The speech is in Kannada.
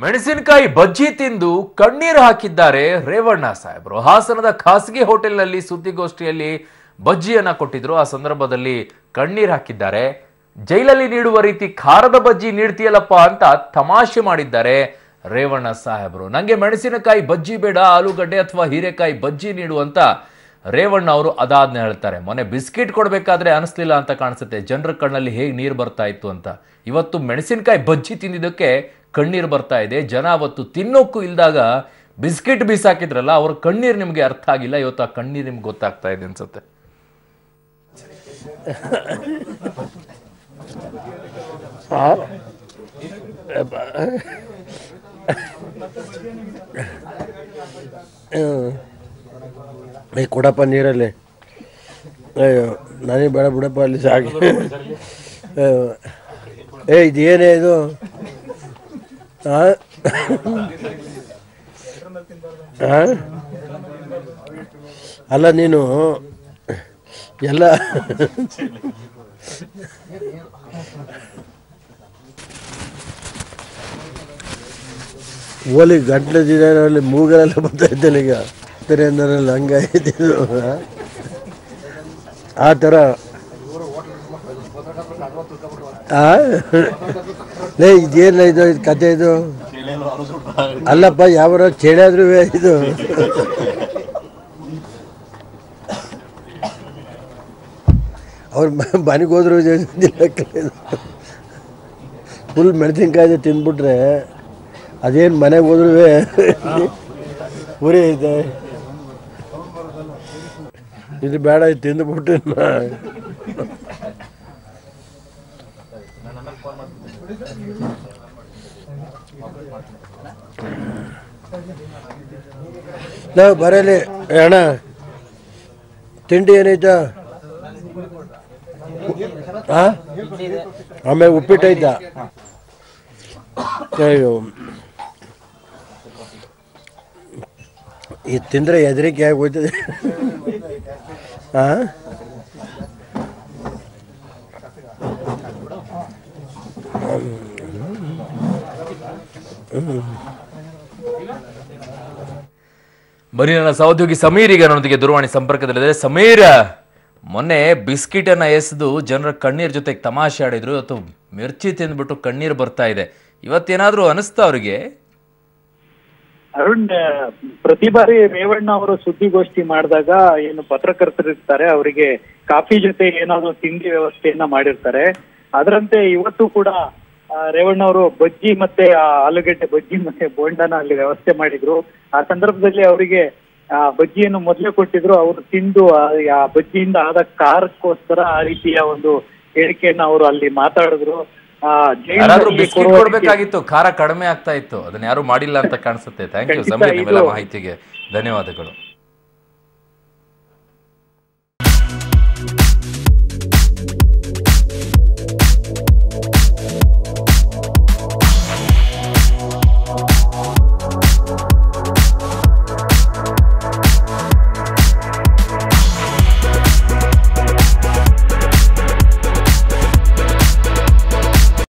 ಮೆಣಸಿನಕಾಯಿ ಬಜ್ಜಿ ತಿಂದು ಕಣ್ಣೀರು ಹಾಕಿದ್ದಾರೆ ರೇವಣ್ಣ ಸಾಹೇಬರು ಹಾಸನದ ಖಾಸಗಿ ಹೋಟೆಲ್ನಲ್ಲಿ ಸುದ್ದಿಗೋಷ್ಠಿಯಲ್ಲಿ ಬಜ್ಜಿಯನ್ನ ಕೊಟ್ಟಿದ್ರು ಆ ಸಂದರ್ಭದಲ್ಲಿ ಕಣ್ಣೀರು ಹಾಕಿದ್ದಾರೆ ಜೈಲಲ್ಲಿ ನೀಡುವ ರೀತಿ ಖಾರದ ಬಜ್ಜಿ ನೀಡ್ತೀಯಲ್ಲಪ್ಪ ಅಂತ ತಮಾಷೆ ಮಾಡಿದ್ದಾರೆ ರೇವಣ್ಣ ಸಾಹೇಬರು ನಂಗೆ ಮೆಣಸಿನಕಾಯಿ ಬಜ್ಜಿ ಬೇಡ ಆಲೂಗಡ್ಡೆ ಅಥವಾ ಹೀರೆಕಾಯಿ ಬಜ್ಜಿ ನೀಡು ಅಂತ ರೇವಣ್ಣ ಅವರು ಅದಾದ್ನ ಹೇಳ್ತಾರೆ ಮೊನ್ನೆ ಬಿಸ್ಕಿಟ್ ಕೊಡಬೇಕಾದ್ರೆ ಅನಿಸ್ಲಿಲ್ಲ ಅಂತ ಕಾಣಿಸುತ್ತೆ ಜನರ ಕಣ್ಣಲ್ಲಿ ಹೇಗೆ ನೀರು ಬರ್ತಾ ಇತ್ತು ಅಂತ ಇವತ್ತು ಮೆಣಸಿನಕಾಯಿ ಬಜ್ಜಿ ತಿಂದಿದ್ದಕ್ಕೆ ಕಣ್ಣೀರು ಬರ್ತಾ ಇದೆ ಜನ ಅವತ್ತು ತಿನ್ನೋಕ್ಕೂ ಇಲ್ದಾಗ ಬಿಸ್ಕಿಟ್ ಬೀಸಾಕಿದ್ರಲ್ಲ ಅವ್ರ ಕಣ್ಣೀರು ನಿಮಗೆ ಅರ್ಥ ಆಗಿಲ್ಲ ಇವತ್ತು ಆ ಕಣ್ಣೀರು ನಿಮ್ಗೆ ಗೊತ್ತಾಗ್ತಾ ಇದೆ ಅನ್ಸುತ್ತೆ ಏ ಕೊಡಪ್ಪ ನೀರಲ್ಲಿ ಅಯ್ಯೋ ನನಗೆ ಬೇಡ ಬಿಡಪ್ಪ ಅಲ್ಲಿ ಸಾಕು ಅಯ್ಯೋ. ಏ ಇದೇನೇ ಇದು ಆ? ಆ? ಅಲ್ಲ ನೀನು ಎಲ್ಲ ಓಲಿ ಗಂಟ್ಲು ದಿನಲ್ಲಿ ಮೂಗಲೆಲ್ಲ ಬರ್ತಾ ಇದ್ದೇನೆ ಈಗ ಸರಿ ಅಂದ್ರಲ್ಲ ಹಂಗಾಗಿದೆ ಇದು, ಆ? ಆ ಥರ ಆ? ಲೇ ಇದೇನ ಇದು ಇದು ಕತೆ ಇದು ಅಲ್ಲಪ್ಪ ಯಾವ ಚೇಳಾದ್ರೂ ಇದು ಅವ್ರ ಮನೆಗೆ ಹೋದ್ರು ಫುಲ್ ಮೆಣಸಿನ್ಕಾಯಿ ತಿಂದ್ಬಿಟ್ರೆ ಅದೇನು ಮನೆಗೆ ಹೋದ್ರೂ ಉರಿ ಐತೆ ಇದು ಬೇಡ ಇದು ತಿಂದ್ಬಿಟ್ಟು ನಾವು ಬರಲಿ ಏ ಅಣ್ಣ ತಿಂಡಿ ಏನೈತಾ ಆ? ಆಮೇಲೆ ಉಪ್ಪಿಟ್ಟು ಐತಾ ಅಯ್ಯೋ ಇದು ತಿಂದರೆ ಹೆದರಿಕೆ ಆಗಿ ಹೋಯ್ತದೆ ಆ ಬನ್ನಿ ನನ್ನ ಸಹೋದ್ಯೋಗಿ ಸಮೀರ್ ಈಗ ನನ್ನೊಂದಿಗೆ ದೂರವಾಣಿ ಸಂಪರ್ಕದಲ್ಲಿದ್ದಾರೆ ಸಮೀರ್ ಮೊನ್ನೆ ಬಿಸ್ಕಿಟ್ ಅನ್ನ ಎಸೆದು ಜನರ ಕಣ್ಣೀರ್ ಜೊತೆಗೆ ತಮಾಷೆ ಆಡಿದ್ರು ಇವತ್ತು ಮಿರ್ಚಿ ತಿಂದ್ಬಿಟ್ಟು ಕಣ್ಣೀರು ಬರ್ತಾ ಇದೆ ಇವತ್ತೇನಾದ್ರೂ ಅನಿಸ್ತಾ ಅವ್ರಿಗೆ ಅರುಣ್ ಪ್ರತಿ ಬಾರಿ ರೇವಣ್ಣ ಅವರು ಸುದ್ದಿಗೋಷ್ಠಿ ಮಾಡಿದಾಗ ಏನು ಪತ್ರಕರ್ತರು ಇರ್ತಾರೆ ಅವರಿಗೆ ಕಾಫಿ ಜೊತೆ ಏನಾದ್ರು ತಿಂಡಿ ವ್ಯವಸ್ಥೆಯನ್ನ ಮಾಡಿರ್ತಾರೆ ಅದರಂತೆ ಇವತ್ತು ಕೂಡ ಆ, ರೇವಣ್ಣ ಅವರು ಬಜ್ಜಿ ಮತ್ತೆ ಆ ಆಲೂಗಡ್ಡೆ ಬಜ್ಜಿ ಮತ್ತೆ ಬೋಂಡನ ಅಲ್ಲಿ ವ್ಯವಸ್ಥೆ ಮಾಡಿದ್ರು ಆ ಸಂದರ್ಭದಲ್ಲಿ ಅವರಿಗೆ ಆ ಬಜ್ಜಿಯನ್ನು ಮೊದಲೇ ಕೊಟ್ಟಿದ್ರು ಅವರು ತಿಂದು ಆ ಆ ಬಜ್ಜಿಯಿಂದ ಆದ ಖಾರಕ್ಕೋಸ್ಕರ ಆ ರೀತಿಯ ಒಂದು ಹೇಳಿಕೆಯನ್ನ ಅವರು ಅಲ್ಲಿ ಮಾತಾಡಿದ್ರು ಆ ಯಾರಾದ್ರೂ ಜೈಲಿನಲ್ಲಿ ಬಿಸ್ಕಿಟ್ ಕೊಡುವ ರೀತಿ- ಕೊಡ್ಬೇಕಾಗಿತ್ತು ಖಾರ ಕಡಿಮೆ ಆಗ್ತಾ ಇತ್ತು ಅದನ್ನ ಯಾರು ಮಾಡಿಲ್ಲ ಅಂತ ಕಾಣಿಸುತ್ತೆ ಥ್ಯಾಂಕ್ ಯು ಖಂಡಿತ ಸಮೀರ್ ನಿಮ್ಮೆಲ್ಲ ಇದು- ಮಾಹಿತಿಗೆ ಧನ್ಯವಾದಗಳು